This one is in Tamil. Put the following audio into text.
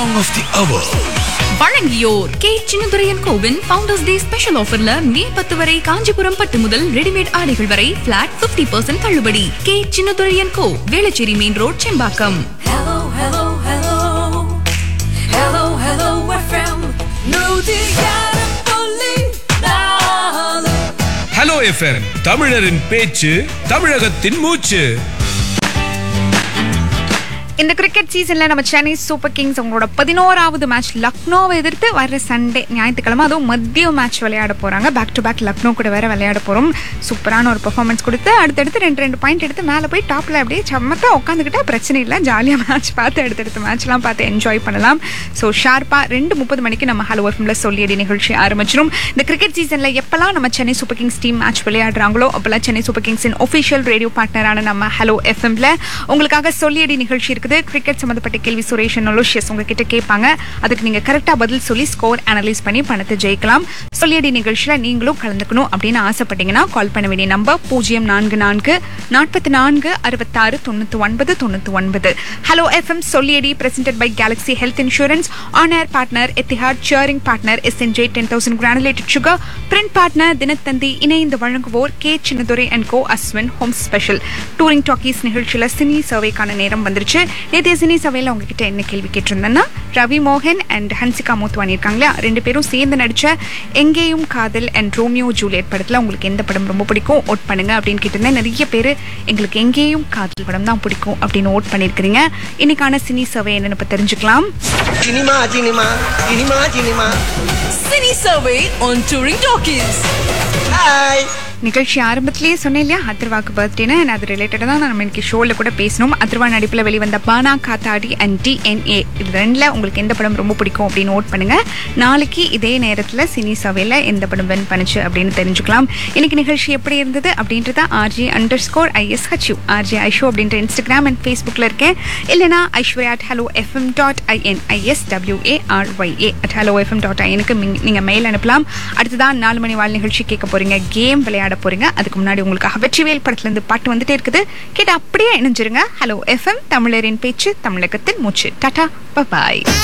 சாங் ஆஃப் தி அவர் வழங்கியோர் கே சின்னதுரையன் கோவின் ஃபவுண்டர்ஸ் டே ஸ்பெஷல் ஆஃபர்ல மே பத்து வரை காஞ்சிபுரம் பட்டு முதல் ரெடிமேட் ஆடைகள் வரை பிளாட் 50% பர்சன்ட் தள்ளுபடி K Chinnaduraiyan Co Velachery main road Sembakkam Hello, hello, hello. Hello, hello, FM. நூதியாரம் புள்ளி நாலு. ஹலோ எஃப்எம் தமிழரின் பேச்சு தமிழகத்தின் மூச்சு இந்த கிரிக்கெட் சீசன்ல நம்ம சென்னை சூப்பர் கிங்ஸ் அவங்களோட பதினோராவது மேட்ச் லக்னோவை எதிர்த்து வர சண்டே ஞாயிற்றுக்கிழமை அதுவும் மதிய மேட்ச் விளையாட போறாங்க பேக் டு பேக் லக்னோ கூட வேற விளையாட போறோம் சூப்பரான ஒரு பெர்ஃபார்மன்ஸ் கொடுத்து அடுத்தடுத்து ரெண்டு ரெண்டு பாயிண்ட் எடுத்து மேலே போய் டாப்ல அப்படியே சம்மத்தா உட்காந்துக்கிட்டா பிரச்சனை இல்லை ஜாலியாக மேட்ச் பார்த்து அடுத்தடுத்த மேட்ச்லாம் பார்த்து என்ஜாய் பண்ணலாம் ஸோ ஷார்ப்பாக ரெண்டு முப்பது மணிக்கு நம்ம ஹலோ எஃப்எம்ல சொல்லியடி நிகழ்ச்சி ஆரம்பிச்சிடும் இந்த கிரிக்கெட் சீசன்ல எப்பெல்லாம் நம்ம Chennai Super Kings team match விளையாடுறாங்களோ அப்பெல்லாம் சென்னை சூப்பர் கிங்ஸின் ஒஃபிஷியல் ரேடியோ பார்ட்னரான நம்ம ஹலோ எஃப்எம்ல உங்களுக்காக சொல்லியடி நிகழ்ச்சி இருக்குது கிரிக்கெட் சம்மந்தப்பட்ட கேள்வி சுரேஷ் லோஷியஸ் உங்ககிட்ட கேட்பாங்க அதுக்கு நீங்க கரெக்டா பதில் சொல்லி ஸ்கோர் அனலைஸ் பண்ணி பணத்தை ஜெயிக்கலாம் சொல்லியடி நிகழ்ச்சியில நீங்களும் கலந்துக்கணும் அப்படின்னு ஆசைப்பட்டீங்கன்னா கால் பண்ண வேண்டிய நம்பர் பூஜ்ஜியம் நான்கு நான்கு நாற்பத்தி நான்கு அறுபத்தாறு தொண்ணூத்தி ஒன்பது தொண்ணூத்தி ஒன்பது ஹலோ எஃப்எம் சொல்லியடி presented by Galaxy health insurance on air partner Etihad cheering partner SNJ ten thousand granulated sugar print partner Dinathanthi இணைந்து வழங்குவோர் K Chinnadurai and Co Ashwin home special touring talkies நிகழ்ச்சியில சினி சர்வேக்கான நேரம் வந்துருச்சு நேற்றைய சினி சர்வேல உங்ககிட்ட என்ன கேள்வி கேட்டிருந்தேன்னா ரவி மோகன் அண்ட் ஹன்சிகா மூத்வானி இருக்காங்களா ரெண்டு பேரும் சேர்ந்து நடிச்ச எங்கேயும் காதல் அண்ட் ரோமியோ ஜூலியட் படத்துல உங்களுக்கு எந்த படம் ரொம்ப பிடிக்கும் ஓட் பண்ணுங்க அப்படின்னு கேட்டிருந்தேன் நிறைய பேர் எங்களுக்கு எங்கேயும் காதல் படம் தான் பிடிக்கும் அப்படின்னு ஓட் பண்ணியிருக்கிறீங்க இன்னைக்கான சினி சர்வே என்னன்னு இப்ப தெரிஞ்சுக்கலாம் cinema cinema cinema cinema Cine Survey on Touring Talkies. Hi நிகழ்ச்சி ஆரம்பத்திலேயே சொன்னேன் இல்லையா அத்ருவாக்கு பர்த்டேன்னு and அது ரிலேட்டடாக தான் நம்ம இன்னைக்கு ஷோவில் கூட பேசணும் அத்ருவா நடிப்பில் வெளிவந்த பானா காத்தாடி அண்ட் டிஎன்ஏ இது ரெண்டில் உங்களுக்கு எந்த படம் ரொம்ப பிடிக்கும் அப்படின்னு நோட் பண்ணுங்க நாளைக்கு இதே நேரத்தில் சினி சவையில் எந்த படம் வின் பண்ணுச்சு அப்படின்னு தெரிஞ்சுக்கலாம் இன்னைக்கு நிகழ்ச்சி எப்படி இருந்தது அப்படின்றத ஆர்ஜி அண்டர் ஸ்கோர் ஐஎஸ் ஹச்யூ ஆர்ஜி ஐஷோ அப்படின்ற இன்ஸ்டாகிராம் அண்ட் ஃபேஸ்புக்கில் இருக்கேன் இல்லைனா Aishwarya at hello FM dot IN I S W A R Y A at hello FM dot ஐஎனுக்கு நீங்கள் மெயில் அனுப்பலாம் அடுத்ததான் நாலு மணி வாழ் நிகழ்ச்சி கேட்க போறீங்க கேம் விளையாட போறீங்க அதுக்கு முன்னாடி உங்களுக்காக வெற்றிவேல் படத்துல இருந்து பாட்டு வந்துட்டே இருக்குது கேட்டு அப்படியே இணைஞ்சிருங்க ஹலோ எஃப்எம் தமிழரின் பேச்சு தமிழகத்தின் மூச்சு டாடா பாய்